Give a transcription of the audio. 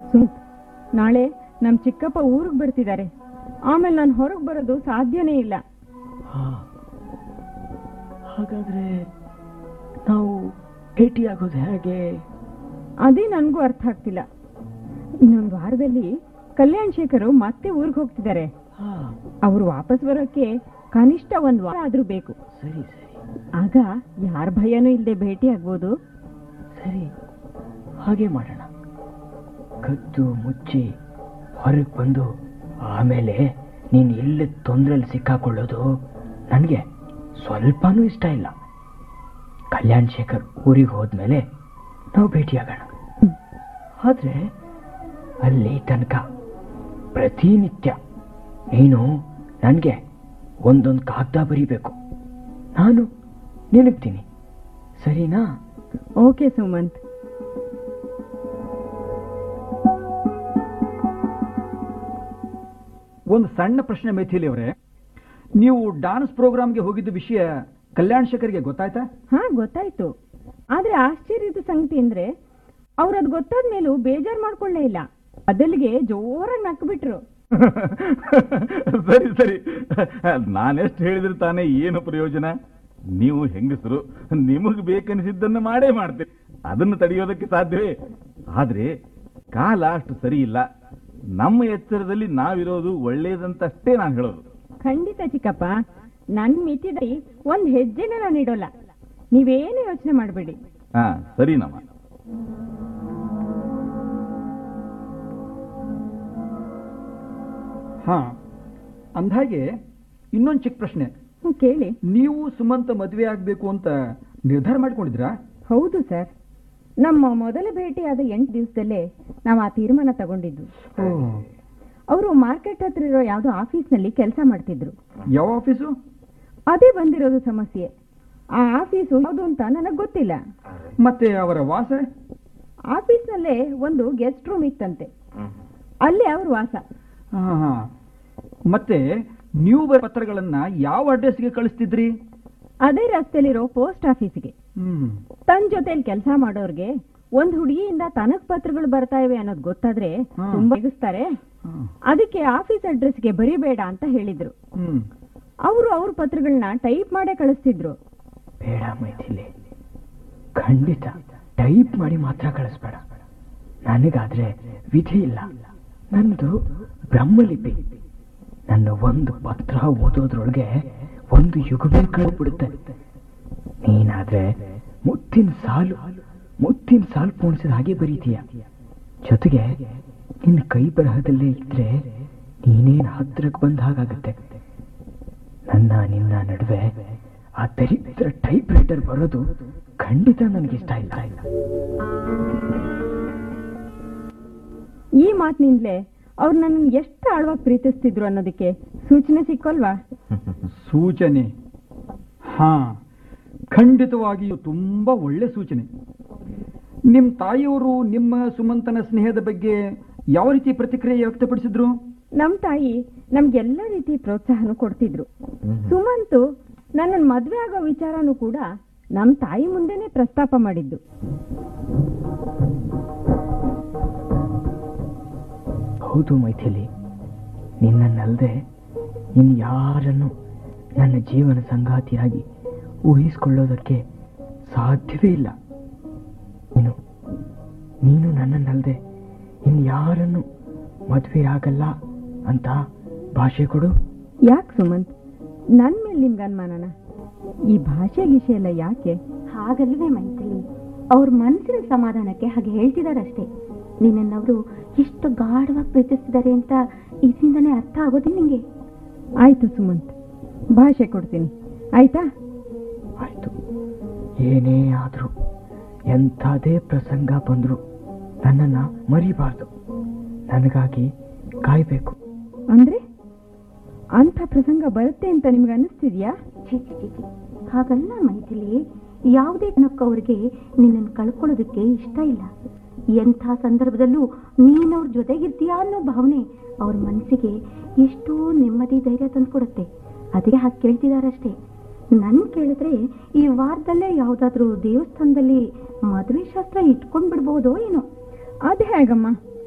ಸುಮ್ ನಾಳೆ ನಮ್ ಚಿಕ್ಕಪ್ಪ ಊರಿಗೆ ಬರ್ತಿದ್ದಾರೆ ಆಮೇಲೆ ನಾನು ಹೊರಗೆ ಬರೋದು ಸಾಧ್ಯನೇ ಇಲ್ಲ ಹಾ ಹಾಗಾದ್ರೆ ನಾವು ಭೇಟಿಯಾಗೋದು ಹೇಗೆ ಅದೇ ನನಗೂ ಅರ್ಥ ಆಗ್ತಿಲ್ಲ ಇನ್ನೊಂದು ವಾರದಲ್ಲಿ ಕಲ್ಯಾಣ್ ಶೇಖರು ಮತ್ತೆ ಊರಿಗೆ ಹೋಗ್ತಿದ್ದಾರೆ ಹಾ ಅವ್ರು ವಾಪಸ್ ಬರೋಕೆ ಕನಿಷ್ಠ ಒಂದ್ ವಾರ ಆದ್ರೂ ಬೇಕು ಸರಿ ಸರಿ ಆಗ ಯಾರ ಭಯನೂ ಇಲ್ಲದೆ ಭೇಟಿ ಆಗ್ಬೋದು ಸರಿ ಹಾಗೆ ಮಾಡೋಣ ಕದ್ದು ಮುಚ್ಚಿ ಹೊರಗೆ ಬಂದು ಆಮೇಲೆ ನೀನು ಎಲ್ಲಿ ತೊಂದರೆಯಲ್ಲಿ ಸಿಕ್ಕಾಕೊಳ್ಳೋದು ನನಗೆ ಸ್ವಲ್ಪನೂ ಇಷ್ಟ ಇಲ್ಲ ಕಲ್ಯಾಣ್ ಶೇಖರ್ ಊರಿಗೆ ಹೋದ್ಮೇಲೆ ನಾವು ಭೇಟಿಯಾಗೋಣ ಆದರೆ ಅಲ್ಲಿ ತನಕ ಪ್ರತಿನಿತ್ಯ ನೀನು ನನಗೆ ಒಂದೊಂದು ಕಾಗದ ಬರೀಬೇಕು ನಾನು ನೆನಗ್ತೀನಿ ಸರಿನಾ ಓಕೆ ಸುಮಂತ್ ಒಂದು ಸಣ್ಣ ಪ್ರಶ್ನೆ ಮೈಥಿಲಿ ಅವರೇ ನೀವು ಡಾನ್ಸ್ ಪ್ರೋಗ್ರಾಮ್ಗೆ ಹೋಗಿದ್ದ ವಿಷಯ ಕಲ್ಯಾಣ್ ಶೇಖರ್ಗೆ ಗೊತ್ತಾಯ್ತಾ ಹಾ ಗೊತ್ತಾಯ್ತು ಆದ್ರೆ ಆಶ್ಚರ್ಯದ ಸಂಗತಿ ಅಂದ್ರೆ ಅವ್ರು ಅದ್ ಗೊತ್ತಾದ ಮೇಲೂ ಬೇಜಾರ್ ಮಾಡ್ಕೊಳ್ಳೇ ಇಲ್ಲ ಬದಲಿಗೆ ಜೋರಾಗಿ ನಕ್ಬಿಟ್ರು ಸರಿ ಸರಿ ನಾನೆಷ್ಟು ಹೇಳಿದ್ರೆ ತಾನೇ ಏನು ಪ್ರಯೋಜನ ನೀವು ಹೆಂಗಸರು ನಿಮಗೆ ಬೇಕನ್ನಿಸಿದ್ದನ್ನು ಮಾಡೇ ಮಾಡ್ತೀರಿ ಅದನ್ನು ತಡೆಯೋದಕ್ಕೆ ಸಾಧ್ಯವೇ ಆದ್ರೆ ಕಾಲ ಅಷ್ಟು ಸರಿ ಇಲ್ಲ ನಮ್ಮ ಎಚ್ಚರದಲ್ಲಿ ನಾವಿರೋದು ಒಳ್ಳೇದಂತಷ್ಟೇ ನಾನು ಹೇಳೋದು ಖಂಡಿತ ಚಿಕ್ಕಪ್ಪ ನನ್ ಮಿತಿದಲ್ಲಿ ಒಂದ್ ಹೆಜ್ಜೆನ ನಾನು ಇಡೋಲ್ಲ ನೀವೇನು ಯೋಚನೆ ಮಾಡಬೇಡಿ ಹಾ ಸರಿ ನಮ್ಮ ಹಾ ಅಂದ್ಹಾಗೆ ಇನ್ನೊಂದು ಚಿಕ್ಕ ಪ್ರಶ್ನೆ ಹ್ಮ್, ಕೇಳಿ ನೀವು ಸುಮಂತ ಮದುವೆ ಆಗ್ಬೇಕು ಅಂತ ನಿರ್ಧಾರ ಮಾಡ್ಕೊಂಡಿದ್ರಾ ಹೌದು ಸರ್ ನಮ್ಮ ಮೊದಲ ಭೇಟಿಯಾದ ಎಂಟು ದಿವಸದಲ್ಲೇ ನಾವು ಆ ತೀರ್ಮಾನ ತಗೊಂಡಿದ್ದು ಅವರು ಮಾರ್ಕೆಟ್ ಹತ್ರ ಇರೋ ಯಾವುದೋ ಆಫೀಸ್ನಲ್ಲಿ ಕೆಲಸ ಮಾಡ್ತಿದ್ರು ಯಾವ ಆಫೀಸು ಅದೇ ಬಂದಿರೋದು ಸಮಸ್ಯೆ ಆ ಆಫೀಸು ಯಾವುದು ಅಂತ ನನಗೆ ಗೊತ್ತಿಲ್ಲ ಮತ್ತೆ ಅವರ ವಾಸ ಆಫೀಸ್ನಲ್ಲೇ ಒಂದು ಗೆಸ್ಟ್ ರೂಮ್ ಇತ್ತಂತೆ ಅಲ್ಲೇ ಅವ್ರ ವಾಸ ಹಾ ಹಾ ಮತ್ತೆ ನೀವು ಬರೋ ಪತ್ರಗಳನ್ನ ಯಾವ ಅಡ್ರೆಸ್ಗೆ ಕಳಿಸ್ತಿದ್ರಿ ಅದೇ ರಸ್ತೆಲಿರೋ ಪೋಸ್ಟ್ ಆಫೀಸ್ಗೆ ಹ್ಮ್ ತನ್ನ ಜೊತೆಲಿ ಕೆಲಸ ಮಾಡೋರ್ಗೆ ಒಂದ್ ಹುಡುಗಿಯಿಂದ ತನಗ್ ಪತ್ರಗಳು ಬರ್ತಾ ಇವೆ ಅನ್ನೋದು ಗೊತ್ತಾದ್ರೆ ಹಾ. ತುಂಬಾ ರೇಗಿಸ್ತಾರೆ ಹಾ. ಅದಕ್ಕೆ ಆಫೀಸ್ ಅಡ್ರೆಸ್ಗೆ ಬರಿಬೇಡ ಅಂತ ಹೇಳಿದ್ರು ಹ್ಮ್ ಅವರು ಅವ್ರ ಪತ್ರಗಳನ್ನ ಟೈಪ್ ಮಾಡೇ ಕಳಿಸ್ತಿದ್ರು ಬೇಡ ಮೈಥಿಲಿ ಖಂಡಿತ ಟೈಪ್ ಮಾಡಿ ಮಾತ್ರ ಕಳಿಸ್ಬೇಡ ನನಗಾದ್ರೆ ವಿಧಿ ಇಲ್ಲ ನನ್ನದು ಬ್ರಹ್ಮಲಿಪಿ ನನ್ನ ಒಂದು ಪತ್ರ ಓದೋದ್ರೊಳಗೆ ಒಂದು ಯುಗವೇ ಕಳ್ಬಿಡುತ್ತೆ ನೀನಾದ್ರೆ ಮುತ್ತಿನ ಸಾಲು ಮುತ್ತಿನ ಸಾಲು ಪೋಣಿಸಿದ ಹಾಗೆ ಬರೀತೀಯ ಜೊತೆಗೆ ನಿನ್ನ ಕೈ ಬರಹದಲ್ಲೇ ಇದ್ರೆ ನೀನೇನು ಹತ್ರಕ್ಕೆ ಬಂದ ಹಾಗಾಗತ್ತೆ ನನ್ನ ನಿನ್ನ ನಡುವೆ ಆ ದರಿದ್ರ ಟೈಪ್ ರೈಟರ್ ಬರೋದು ಖಂಡಿತ ನನಗಿಷ್ಟ ಇಲ್ಲ ಈ ಮಾತಿನಿಂದಲೇ ಅವ್ರು ನನ್ನ ಎಷ್ಟು ಆಳವಾಗಿ ಪ್ರೀತಿಸ್ತಿದ್ರು ಅನ್ನೋದಕ್ಕೆ ಸೂಚನೆ ಸಿಕ್ಕೋಲ್ವಾ ಸೂಚನೆ ಹಾ ಖಂಡಿತವಾಗಿಯೂ ತುಂಬಾ ಒಳ್ಳೆ ಸೂಚನೆ ನಿಮ್ಮ ತಾಯಿಯವರು ನಿಮ್ಮ ಸುಮಂತನ ಸ್ನೇಹದ ಬಗ್ಗೆ ಯಾವ ರೀತಿ ಪ್ರತಿಕ್ರಿಯೆ ವ್ಯಕ್ತಪಡಿಸಿದ್ರು ನಮ್ ತಾಯಿ ನಮ್ಗೆಲ್ಲ ರೀತಿ ಪ್ರೋತ್ಸಾಹನೂ ಕೊಡ್ತಿದ್ರು ಸುಮಂತು ನನ್ನ ಮದ್ವೆ ಆಗೋ ವಿಚಾರನೂ ಕೂಡ ನಮ್ ತಾಯಿ ಮುಂದೆನೆ ಪ್ರಸ್ತಾಪ ಮಾಡಿದ್ದು ಹೌದು ಮೈಥಿಲಿ ನಿನ್ನನ್ನಲ್ಲದೆ ಇನ್ಯಾರನ್ನು ನನ್ನ ಜೀವನ ಸಂಗಾತಿಯಾಗಿ ಊಹಿಸಿಕೊಳ್ಳೋದಕ್ಕೆ ಸಾಧ್ಯವೇ ಇಲ್ಲ ನೀನು ನೀನು ನನ್ನನ್ನಲ್ಲದೆ ಇನ್ಯಾರನ್ನು ಮದುವೆ ಆಗಲ್ಲ ಅಂತ ಭಾಷೆ ಕೊಡು ಯಾಕೆ ಸುಮಂತ್ ನನ್ ಮೇಲೆ ನಿಮ್ಗೆ ಅನುಮಾನನ ಈ ಭಾಷೆ ಗಿಷೆ ಎಲ್ಲ ಯಾಕೆ ಹಾಗಲ್ವೇ ಮೈಥಿಲಿ ಅವ್ರ ಮನಸ್ಸಿನ ಸಮಾಧಾನಕ್ಕೆ ಹಾಗೆ ಹೇಳ್ತಿದಾರಷ್ಟೇ ನಿನ್ನನ್ನವರು ಎಷ್ಟು ಗಾಢವಾಗಿ ಪ್ರೀತಿಸ್ತಿದ್ದಾರೆ ಅಂತ ಇದರಿಂದನೇ ಅರ್ಥ ಆಗೋದಿಲ್ಲ ನಿಂಗೆ ಆಯ್ತು ಸುಮಂತ್ ಭಾಷೆ ಕೊಡ್ತೀನಿ ಆಯ್ತಾ ಆಯ್ತು ಏನೇ ಆದರೂ ಎಂಥದೇ ಪ್ರಸಂಗ ಬಂದರೂ ನನ್ನನ್ನು ಮರಿಬಾರ್ದು ನನಗಾಗಿ ಕಾಯಬೇಕು ಅಂದ್ರೆ ಅಂಥ ಪ್ರಸಂಗ ಬರುತ್ತೆ ಅಂತ ನಿಮ್ಗೆ ಅನಿಸ್ತಿದ್ಯಾ ಛೀ ಛೀ ಛೀ ಛೀ. ಹಾಗಲ್ಲ ಮೈಥಿಲಿ ಯಾವುದೇ ಕಾರಣಕ್ಕೂ ಅವ್ರಿಗೆ ನಿನ್ನನ್ನು ಕಳ್ಕೊಳ್ಳೋದಕ್ಕೆ ಇಷ್ಟ ಇಲ್ಲ ಎಂಥ ಸಂದರ್ಭದಲ್ಲೂ ನೀನವ್ರ ಜೊತೆಗಿರ್ತೀಯಾ ಅನ್ನೋ ಭಾವನೆ ಅವ್ರ ಮನಸ್ಸಿಗೆ ಎಷ್ಟೋ ನೆಮ್ಮದಿ ಧೈರ್ಯ ತಂದ್ಕೊಡುತ್ತೆ ಅದಕ್ಕೆ ಹಾಗೆ ಕೇಳ್ತಿದಾರಷ್ಟೇ ನನ್ ಕೇಳಿದ್ರೆ ಈ ವಾರದಲ್ಲೇ ಯಾವ್ದಾದ್ರೂ ದೇವಸ್ಥಾನದಲ್ಲಿ ಮದುವೆ ಶಾಸ್ತ್ರ ಇಟ್ಕೊಂಡ್ ಬಿಡ್ಬೋದೋ ಏನೋ ಅದು ಹೇಗಮ್ಮ